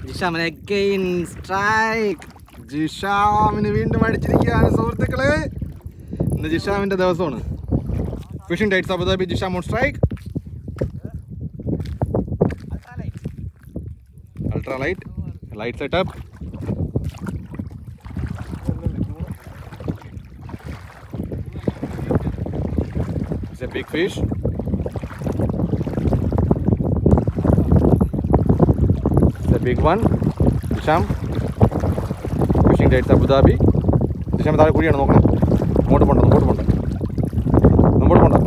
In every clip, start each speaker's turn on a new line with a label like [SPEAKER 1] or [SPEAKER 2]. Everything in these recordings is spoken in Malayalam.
[SPEAKER 1] ജിഷാമിന് again strike. ജിഷാമിന് വീണ്ടും അടിച്ചിരിക്കുകയാണ് സുഹൃത്തുക്കളെ ഇന്ന് ജിഷാമിന്റെ ദിവസമാണ് fishing dights Abu Dhabi Jisham on strike ultra light light setup It's a big fish. It's a big one. Disham. Fishing dates Abu Dhabi. Disham താഴെ കുഴിയാണ് നോക്കണം അങ്ങോട്ട് പോണ്ട അങ്ങോട്ട് പോണ്ട അങ്ങോട്ട് പോണ്ട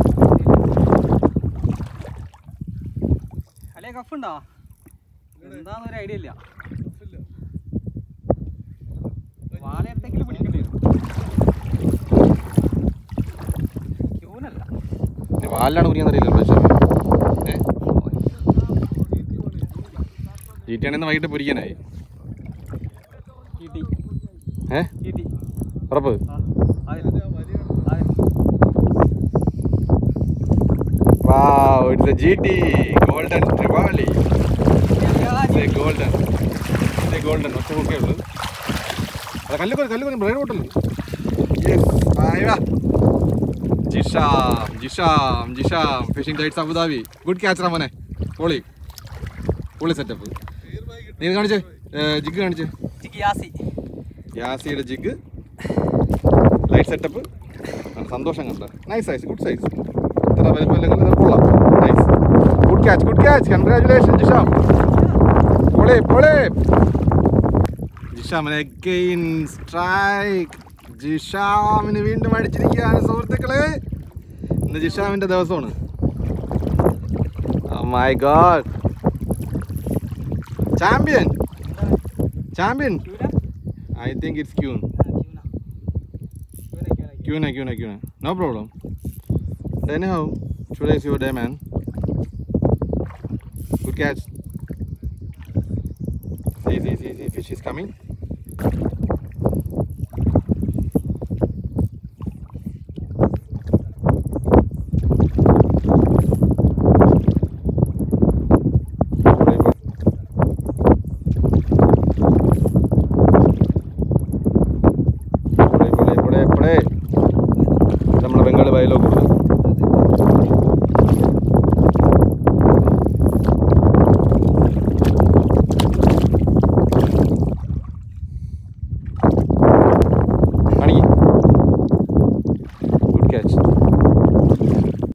[SPEAKER 2] അല്ലേ കഫുണ്ടോ എന്താന്ന് ഒരു ഐഡിയ ഇല്ല വാലയത്തെങ്കിലും പിടിക്കേണ്ടി വരും ക്യൂനല്ല
[SPEAKER 1] ഇനി വാലിലാണ് കുരിയെന്നറിയില്ലല്ലോ ജിഷാം ഏ ചീറ്റയാണെന്ന് വൈകിട്ട് പൊരിക്കാനായി
[SPEAKER 2] കിട്ടി
[SPEAKER 1] ഏ
[SPEAKER 2] കിട്ടി
[SPEAKER 1] ഉറപ്പ്
[SPEAKER 2] ആ അതെ അതെ
[SPEAKER 1] Wow, it's a GT Golden Trivali. It's a golden. It's a golden. ഒറ്റ കുക്കേ ഉള്ളൂ അത് കല്ല് കൊല്ലം കല്ല് കൊല്ലം brain bottle yes Jisham Jisham Jisham fishing dights Abu Dhabi good ക്യാച്ചറാ മോനെ പൊളി പൊളി സെറ്റപ്പ് നീ കാണിച്ചേ ജിഗ് കാണിച്ചേ
[SPEAKER 2] ജിഗിയാസി
[SPEAKER 1] യാസിയുടെ ജിഗ് ലൈറ്റ് സെറ്റപ്പ് സന്തോഷം കണ്ട നൈസ് സൈസ് ഗുഡ് സൈസ് ഇത്ര വലിപ്പമില്ലെങ്കിൽ ഇത് കൊള്ളാം nice good catch good catch congratulation Jisham പൊളി പൊളി ജിഷാമിന് അഗെയിൻ സ്ട്രൈക്ക് ജിഷാമിന് വീണ്ടും അടിച്ചിരിക്കുകയാണ് സുഹൃത്തുക്കളെ ഇന്ന് ജിഷാമിന്റെ ദിവസമാണ് മൈ ഗോഡ് ചാമ്പ്യൻ ചാമ്പ്യൻ
[SPEAKER 2] ക്യൂന
[SPEAKER 1] ഐ തിങ്ക് ഇറ്റ്സ് ക്യൂൺ
[SPEAKER 2] ക്യൂന ക്യൂന
[SPEAKER 1] Cuna, Cuna, Cuna. No problem. But anyhow, today is your day, man. Good catch. See, see, see, see, fish is coming.